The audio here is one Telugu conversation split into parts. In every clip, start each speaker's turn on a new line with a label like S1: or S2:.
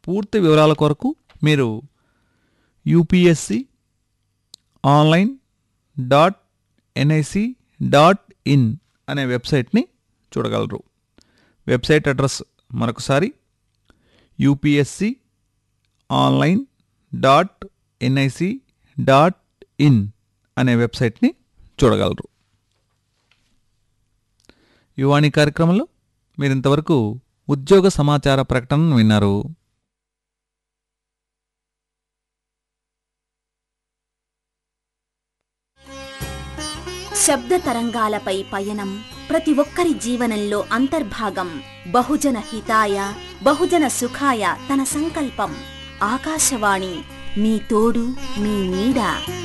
S1: పూర్తి వివరాల కొరకు మీరు UPSC online dot NIC dot in అనే వెబ్సైట్ని చూడగలరు వెబ్సైట్ అడ్రస్ మరొకసారి UPSC online dot NIC dot in అనే వెబ్సైట్ని చూడగలరు యువాణి కార్యక్రమంలో మీరు ఇంతవరకు ఉద్యోగ సమాచార ప్రకటనను విన్నారు
S2: శబ్ద తరంగాలపై పయనం ప్రతి ఒక్కరి జీవనంలో అంతర్భాగం బహుజన హితాయ బహుజన సుఖాయ తన సంకల్పం ఆకాశవాణి మీ తోడు మీ నీడ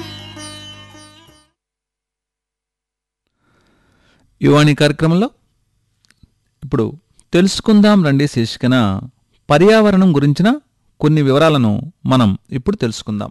S1: యువాణి కార్యక్రమంలో ఇప్పుడు తెలుసుకుందాం రండి శీర్షికన పర్యావరణం గురించిన కొన్ని వివరాలను మనం ఇప్పుడు తెలుసుకుందాం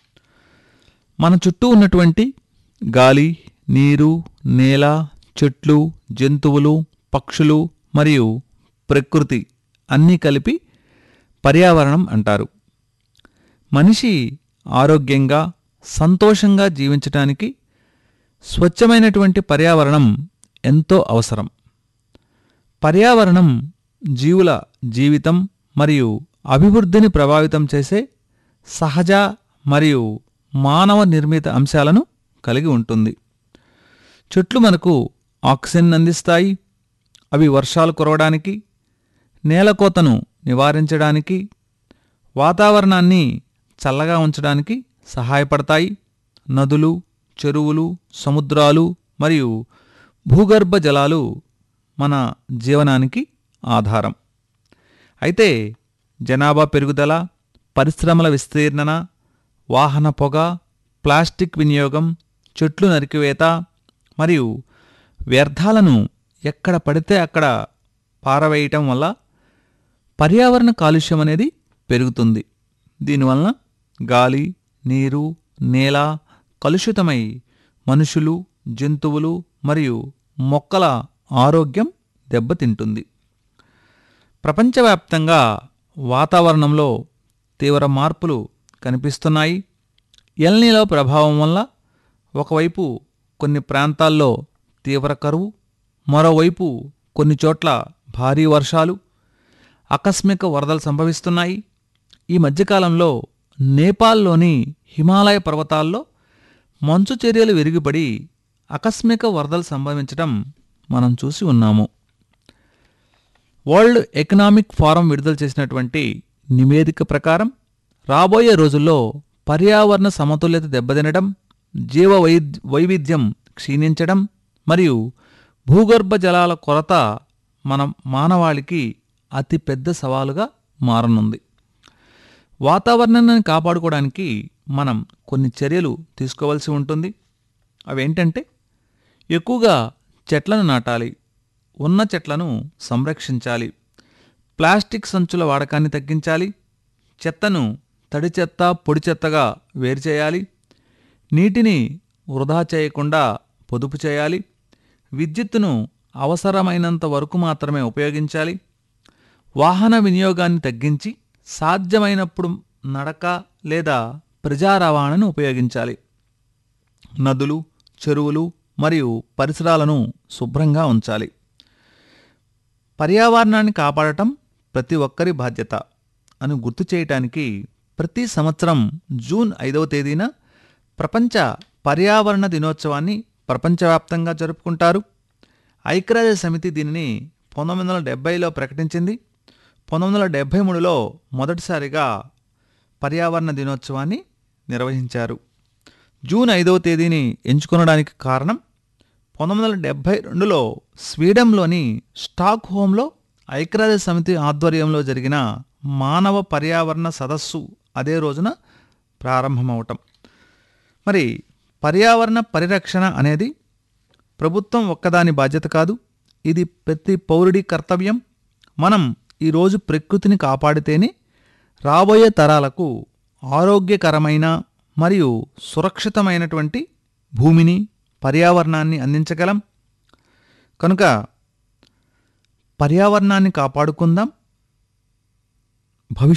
S1: మన చుట్టూ ఉన్నటువంటి గాలి నీరు నేల చెట్లు జంతువులు పక్షులు మరియు ప్రకృతి అన్నీ కలిపి పర్యావరణం అంటారు మనిషి ఆరోగ్యంగా సంతోషంగా జీవించటానికి స్వచ్ఛమైనటువంటి పర్యావరణం ఎంతో అవసరం పర్యావరణం జీవుల జీవితం మరియు అభివృద్ధిని ప్రభావితం చేసే సహజ మరియు మానవ నిర్మిత అంశాలను కలిగి ఉంటుంది చెట్లు మనకు ఆక్సిజన్ అందిస్తాయి అవి వర్షాలు కురవడానికి నేలకోతను నివారించడానికి వాతావరణాన్ని చల్లగా ఉంచడానికి సహాయపడతాయి నదులు చెరువులు సముద్రాలు మరియు భూగర్భ జలాలు మన జీవనానికి ఆధారం అయితే జనాభా పెరుగుదల పరిశ్రమల విస్తీర్ణన వాహన పొగ ప్లాస్టిక్ వినియోగం చెట్లు నరికివేత మరియు వ్యర్థాలను ఎక్కడ పడితే అక్కడ పారవేయటం వల్ల పర్యావరణ కాలుష్యం అనేది పెరుగుతుంది దీనివలన గాలి నీరు నేల కలుషితమై మనుషులు జంతువులు మరియు మొక్కల ఆరోగ్యం దెబ్బతింటుంది ప్రపంచవ్యాప్తంగా వాతావరణంలో తీవ్ర మార్పులు కనిపిస్తున్నాయి ఎల్నీలో ప్రభావం వల్ల ఒకవైపు కొన్ని ప్రాంతాల్లో తీవ్ర కరువు మరోవైపు కొన్ని చోట్ల భారీ వర్షాలు ఆకస్మిక వరదలు సంభవిస్తున్నాయి ఈ మధ్యకాలంలో నేపాల్లోని హిమాలయ పర్వతాల్లో మంచు చర్యలు విరిగిపడి ఆకస్మిక వరదలు సంభవించడం మనం చూసి ఉన్నాము వరల్డ్ ఎకనామిక్ ఫారం విడుదల చేసినటువంటి నివేదిక ప్రకారం రాబోయే రోజుల్లో పర్యావరణ సమతుల్యత దెబ్బతినడం జీవ వై వైవిధ్యం క్షీణించడం మరియు భూగర్భ జలాల కొరత మన మానవాళికి అతి పెద్ద సవాలుగా మారనుంది వాతావరణాన్ని కాపాడుకోవడానికి మనం కొన్ని చర్యలు తీసుకోవాల్సి ఉంటుంది అవేంటంటే ఎక్కువగా చెట్లను నాటాలి ఉన్న చెట్లను సంరక్షించాలి ప్లాస్టిక్ సంచుల వాడకాన్ని తగ్గించాలి చెత్తను తడి చెత్త పొడి చెత్తగా వేరు చేయాలి నీటిని వృధా చేయకుండా పొదుపు చేయాలి విద్యుత్తును అవసరమైనంత వరకు మాత్రమే ఉపయోగించాలి వాహన వినియోగాన్ని తగ్గించి సాధ్యమైనప్పుడు నడక లేదా ప్రజా రవాణాను ఉపయోగించాలి నదులు చెరువులు మరియు పరిసరాలను శుభ్రంగా ఉంచాలి పర్యావరణాన్ని కాపాడటం ప్రతి ఒక్కరి బాధ్యత అని గుర్తు చేయటానికి ప్రతి సంవత్సరం జూన్ ఐదవ తేదీన ప్రపంచ పర్యావరణ దినోత్సవాన్ని ప్రపంచవ్యాప్తంగా జరుపుకుంటారు ఐక్యరాజ్య సమితి దీనిని పంతొమ్మిది వందల డెబ్బైలో ప్రకటించింది పంతొమ్మిది వందల డెబ్బై మూడులో మొదటిసారిగా పర్యావరణ దినోత్సవాన్ని నిర్వహించారు జూన్ ఐదవ తేదీని ఎంచుకొనడానికి కారణం పంతొమ్మిది వందల డెబ్బై రెండులో స్వీడన్లోని స్టాక్ హోమ్లో ఐక్యరాజ్య సమితి ఆధ్వర్యంలో జరిగిన మానవ పర్యావరణ సదస్సు అదే రోజున ప్రారంభమవటం మరి పర్యావరణ పరిరక్షణ అనేది ప్రభుత్వం ఒక్కదాని బాధ్యత కాదు ఇది ప్రతి పౌరుడి కర్తవ్యం మనం ఈరోజు ప్రకృతిని కాపాడితేనే రాబోయే తరాలకు ఆరోగ్యకరమైన మరియు సురక్షితమైనటువంటి భూమిని పర్యావరణాన్ని అందించగలం కనుక పర్యావరణాన్ని కాపాడుకుందాం భవిష్యత్